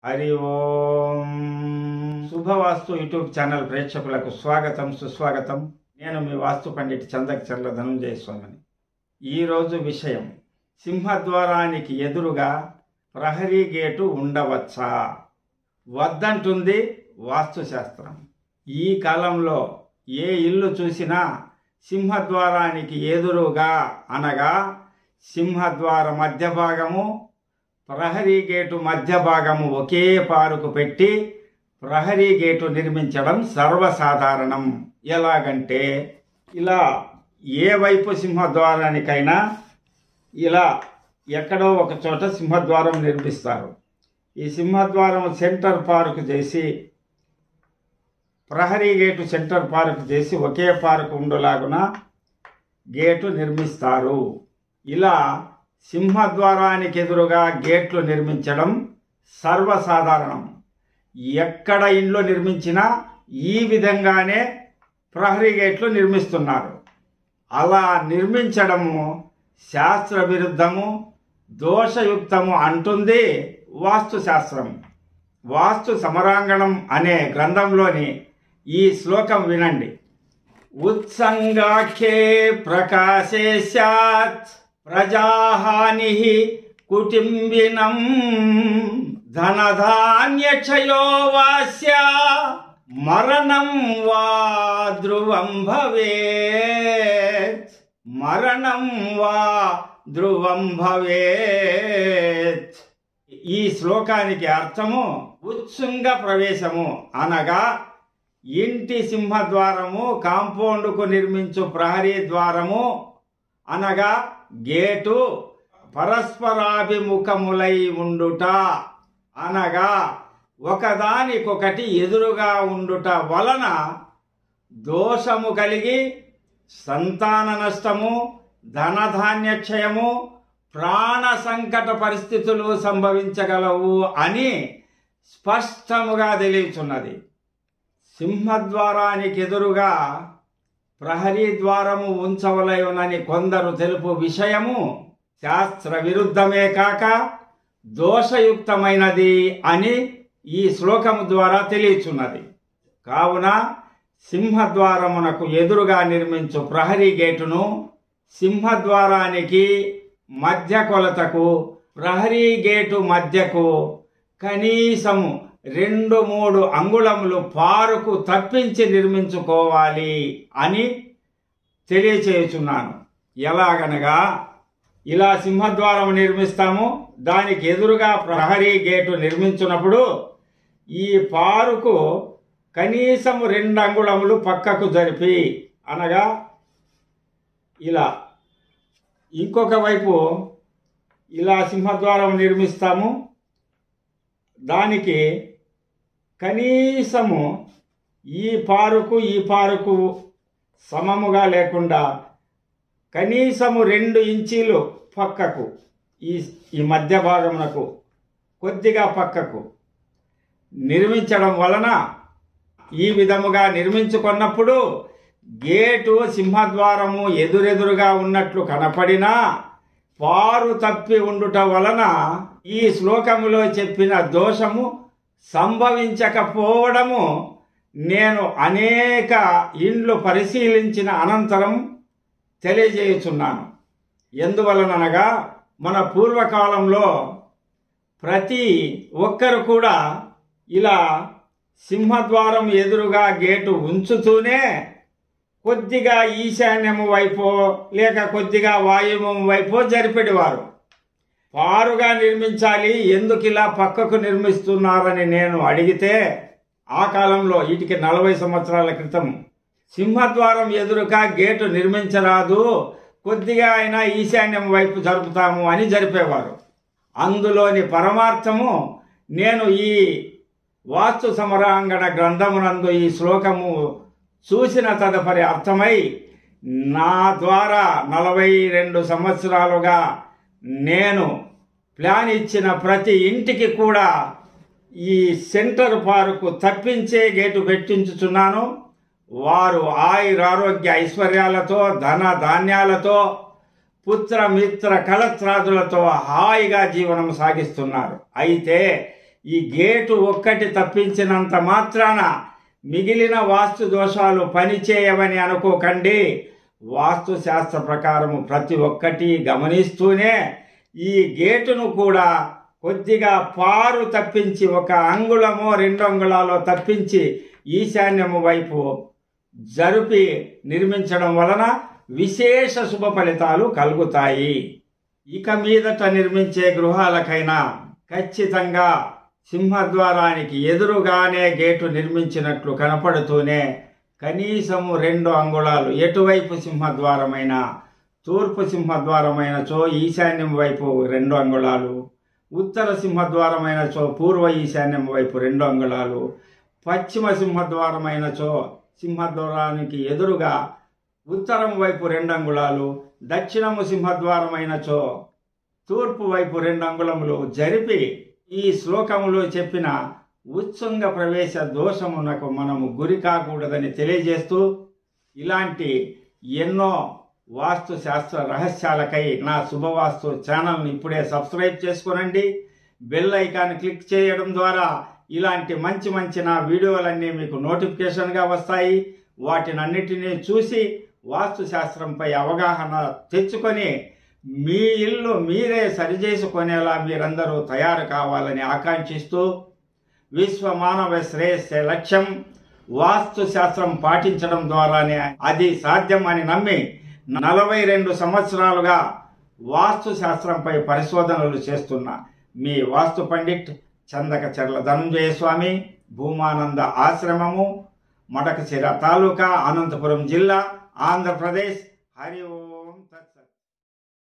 Hari Om Shubhavastu YouTube channel ప్రేక్షకులకు స్వాగతం సుస్వాగతం నేను మీ వాస్తు పండిట్ చందకచర్ల ధనుంజయ స్వామిని ఈరోజు విషయం సింహద్వారానికి ఎదురుగా ప్రహరీ గేటు ఉండవచ్చా వద్దంటుంది వాస్తుశాస్త్రం ఈ కాలంలో ఏ ఇల్లు చూసినా సింహద్వారానికి ఎదురుగా అనగా సింహద్వార మధ్య భాగము ప్రహరీ గేటు మధ్య భాగము ఒకే పారుకు పెట్టి ప్రహరీ గేటు నిర్మించడం సర్వసాధారణం ఎలాగంటే ఇలా ఏ వైపు సింహద్వారానికైనా ఇలా ఎక్కడో ఒక చోట సింహద్వారం నిర్మిస్తారు ఈ సింహద్వారం సెంటర్ పార్క్ చేసి ప్రహరీ గేటు సెంటర్ పార్క్ చేసి ఒకే పార్క్ ఉండలాగున గేటు నిర్మిస్తారు ఇలా సింహద్వారానికి ఎదురుగా గేట్లు నిర్మించడం సర్వసాధారణం ఎక్కడ ఇండ్లు నిర్మించినా ఈ విధంగానే ప్రహరీ గేట్లు నిర్మిస్తున్నారు అలా నిర్మించడము శాస్త్ర విరుద్ధము దోషయుక్తము అంటుంది వాస్తు శాస్త్రం వాస్తు సమరాంగణం అనే గ్రంథంలోని ఈ శ్లోకం వినండి ఉత్సంగాఖ్యే ప్రకాశే స్యాత్ ప్రజాహాని కుటుంబినం ధనధాన్యక్షయో వాస్య మరణం వా ధ్రువం భవేత్ మరణం వా ధ్రువం భవేత్ ఈ శ్లోకానికి అర్థము ఉత్సుంగ ప్రవేశము అనగా ఇంటి సింహద్వారము కాంపౌండ్కు నిర్మించు ప్రహరీ ద్వారము అనగా గేటు పరస్పరాభిముఖములై ఉండుట అనగా ఒకదానికొకటి ఎదురుగా ఉండుట వలన దోషము కలిగి సంతాన నష్టము ధనధాన్యక్షయము ప్రాణ సంకట పరిస్థితులు సంభవించగలవు అని స్పష్టముగా తెలియచున్నది సింహద్వారానికి ఎదురుగా ప్రహరీ ద్వారము ఉంచవలయునని కొందరు తెలుపు విషయము శాస్త్ర విరుద్ధమే కాక దోషయుక్తమైనది అని ఈ శ్లోకము ద్వారా తెలియచున్నది కావున సింహద్వారమునకు ఎదురుగా నిర్మించు ప్రహరీ గేటును సింహద్వారానికి మధ్య కొలతకు ప్రహరీ గేటు మధ్యకు కనీసము రెండు మూడు అంగుళములు పారుకు తప్పించి నిర్మించుకోవాలి అని తెలియచేయుచున్నాను ఎలాగనగా ఇలా సింహద్వారం నిర్మిస్తాము దానికి ఎదురుగా ప్రహరీ గేటు నిర్మించినప్పుడు ఈ పారుకు కనీసము రెండు అంగుళములు పక్కకు జరిపి అనగా ఇలా ఇంకొక వైపు ఇలా సింహద్వారం నిర్మిస్తాము దానికి కనీసము ఈ పారుకు ఈ పారుకు సమముగా లేకుండా కనీసము రెండు ఇంచీలు పక్కకు ఈ ఈ మధ్య భాగమునకు కొద్దిగా పక్కకు నిర్మించడం వలన ఈ విధముగా నిర్మించుకున్నప్పుడు గేటు సింహద్వారము ఎదురెదురుగా ఉన్నట్లు కనపడినా పారు తప్పి ఉండుట వలన ఈ శ్లోకములో చెప్పిన దోషము సంభవించకపోవడము నేను అనేక ఇండ్లు పరిశీలించిన అనంతరం తెలియజేయుచున్నాను ఎందువలననగా మన పూర్వకాలంలో ప్రతి ఒక్కరు కూడా ఇలా సింహద్వారం ఎదురుగా గేటు ఉంచుతూనే కొద్దిగా ఈశాన్యము వైపో లేక కొద్దిగా వాయువ్యం వైపో జరిపెడేవారు పారుగా నిర్మించాలి ఎందుకు ఇలా పక్కకు నిర్మిస్తున్నారని నేను అడిగితే ఆ కాలంలో వీటికి నలభై సంవత్సరాల క్రితం సింహద్వారం ఎదురుగా గేటు నిర్మించరాదు కొద్దిగా అయినా ఈశాన్యం వైపు జరుపుతాము అని జరిపేవారు అందులోని పరమార్థము నేను ఈ వాస్తు సమరాంగణ గ్రంథమునందు ఈ శ్లోకము చూసిన తదుపరి అర్థమై నా ద్వారా నలభై రెండు సంవత్సరాలుగా నేను ప్లాన్ ఇచ్చిన ప్రతి ఇంటికి కూడా ఈ సెంటర్ పార్కు తప్పించే గేటు పెట్టించుచున్నాను వారు ఆయురారోగ్య ఐశ్వర్యాలతో ధన ధాన్యాలతో పుత్ర మిత్ర కలత్రాదులతో హాయిగా జీవనం సాగిస్తున్నారు అయితే ఈ గేటు ఒక్కటి తప్పించినంత మాత్రాన మిగిలిన వాస్తు దోషాలు పనిచేయవని అనుకోకండి వాస్తు శాస్త్ర ప్రకారము ప్రతి ఒక్కటి గమనిస్తూనే ఈ గేటును కూడా కొద్దిగా పారు తప్పించి ఒక అంగుళమో రెండు అంగుళాలో తప్పించి ఈశాన్యము వైపు జరిపి నిర్మించడం వలన విశేష శుభ ఫలితాలు కలుగుతాయి ఇక మీదట నిర్మించే గృహాలకైనా ఖచ్చితంగా సింహద్వారానికి ఎదురుగానే గేటు నిర్మించినట్లు కనపడుతూనే కనీసము రెండు అంగుళాలు ఎటువైపు సింహద్వారమైన తూర్పు సింహద్వారమైన చో ఈశాన్యం వైపు రెండు అంగుళాలు ఉత్తర సింహద్వారమైన చో పూర్వ ఈశాన్యం వైపు రెండు అంగుళాలు పశ్చిమ సింహద్వారమైన చో సింహద్వారానికి ఎదురుగా ఉత్తరం వైపు రెండు అంగుళాలు దక్షిణము సింహద్వారమైన చో తూర్పు వైపు రెండు అంగుళములు జరిపి ఈ శ్లోకములో చెప్పిన ఉత్సంగ ప్రవేశ దోషమునకు మనము గురి కాకూడదని తెలియజేస్తూ ఇలాంటి ఎన్నో వాస్తు శాస్త్ర రహస్యాలకై నా శుభవాస్తు ఛానల్ని ఇప్పుడే సబ్స్క్రైబ్ చేసుకోనండి బెల్ ఐకాన్ క్లిక్ చేయడం ద్వారా ఇలాంటి మంచి మంచి నా వీడియోలన్నీ మీకు నోటిఫికేషన్గా వస్తాయి వాటినన్నిటినీ చూసి వాస్తు శాస్త్రంపై అవగాహన తెచ్చుకొని మీ ఇల్లు మీరే సరిచేసుకునేలా మీరందరూ తయారు కావాలని ఆకాంక్షిస్తూ విశ్వ మానవ శ్రేయస్సే లక్ష్యం వాస్తు శాస్త్రం పాటించడం ద్వారానే అది సాధ్యం అని నమ్మి నలభై రెండు సంవత్సరాలుగా వాస్తు శాస్త్రంపై పరిశోధనలు చేస్తున్న మీ వాస్తు పండిట్ చందక చెర్ల ధనంజయ స్వామి భూమానంద ఆశ్రమము మడకశిర తాలూకా అనంతపురం జిల్లా ఆంధ్రప్రదేశ్ హరి ఓం